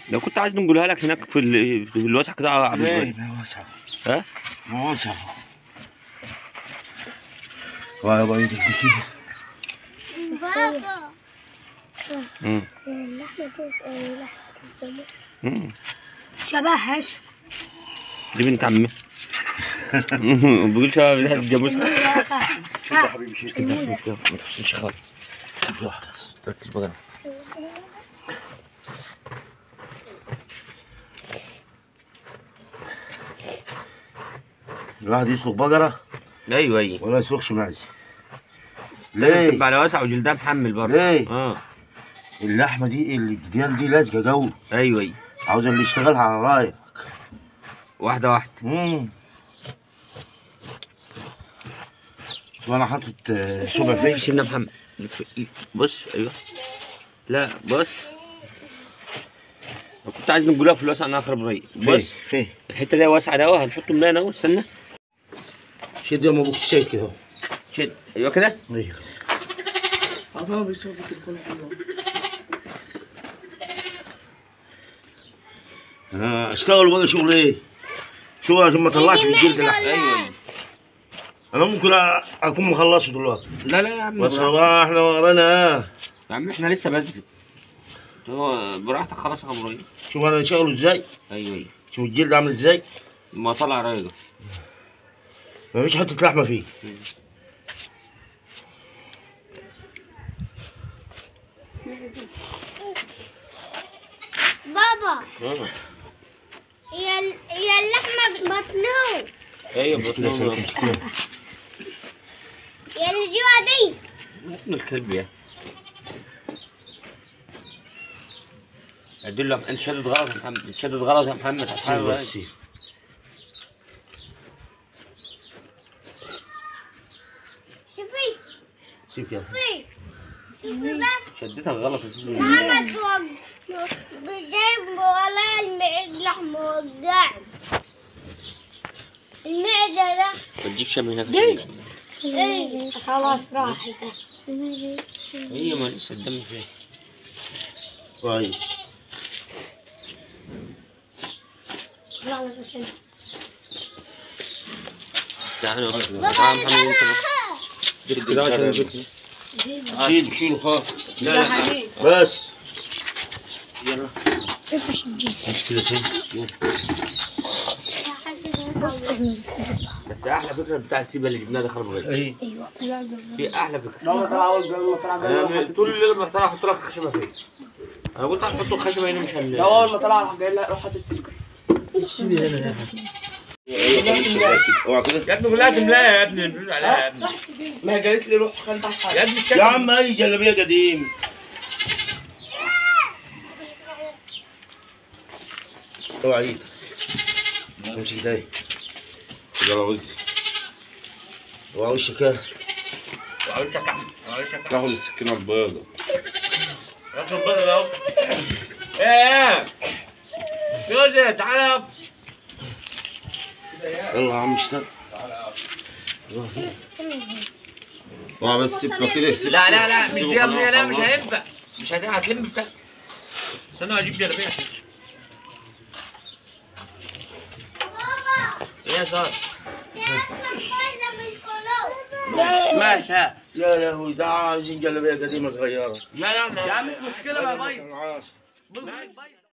لو كنت عايز نقولها لك هناك في, ال... في الوسع كده يا عبد ليه الصغير ما وسع ها ما وسع ويا بيض الدكي بابا مم. اللحمة تسأل لحمة الزمر مم. شبهش دي بنت عمي بقول شباب ريحه الجاموس شوف يا حبيبي شوف ما تخشش خالص ركز بقى الواحد يسلق بقرة ايوه ايوه ولا يسلقش معز ليه؟ ليه؟ على واسع وجلدها محمل برضه ليه؟ اه اللحمة دي الديان دي لازقة قوي ايوه ايوه عاوز اللي يشتغلها على رايك واحده واحده مم. وانا حاطط آه، شبع فيه سيبنا محمد لف- بص ايوه لا بص أنا كنت عايز نقولها في الواسع انا اخرب رأيي فيه بص فيه الحته دي واسعه ده اهو هنحطه مليان اهو استنى شد يا ابوك الشاي كده شد ايوه كده ايوه انا اشتغل بقى شغل ايه؟ شغل عشان ما اطلعش من الجلد اللحم ايوه انا ممكن أ- اكون مخلصه دلوقتي لا لا يا عم بس براحتك. هو احنا ورانا يا عم احنا لسه بدري هو براحتك خلاص يا ابو ريم شوف انا شغله ازاي ايوه ايوه شوف الجلد عامل ازاي ما طلع رايقه مفيش حته لحمه فيه بابا هي ال- هي اللحمة بطنه ايوه مش كده بطنه مش كده هي اللي جوا دي ابن الكلب يا ادل له انت شدد غلط يا محمد انت شدد غلط يا محمد سيب هتحرر بس رأيك. سيب شوفي سيب يلا شوفي شوفي بس شدتها غلط يا سيدي محمد وق- بجيب ولا المعد لحم وقاعد المعدة ده بديك شم هناك إيه خلاص راحت هي ما لسه الدم فيه كويس تعال اقول لك تعال محمد انت بس دير كده عشان البيت شيل شيل خاف لا لا بس يلا مش كده سيب بس احلى فكره بتاع السيبه اللي جبناها ده خرب غير اي دي احلى فكره انا طول الليل محتار احط لك خشبه فين انا قلت هتحط الخشبه هنا مش هن اول ما طلع راح جاي لا روح هات السكر اوعى كده يا ابني كلها تملاها يا ابني الفلوس عليها يا ابني ما هي قالت لي روح خلي تحت يا حاجه ابني يا الشكل عم اي جلابيه قديم اوعى ايدك امسك ايدي يلا وزي اوعى وشك يلا. وعاوز شكل وعاوز شكل تاخد السكينه البيضاء ياخد بقى اهو ايه ايه يا تعالى يلا يا عم اشتغل اوعى بس سيبها كده سيب لا لا لا مش دي يا ابني لا مش هينفع مش هت- هتلم بتاع استنى اجيب جلابيه عشان ايه يا صار ماشي ها يا لهوي ده عايزين جلابيه قديمه صغيره لا لا يا عم مش مشكله بقى بايظ عاش بايظ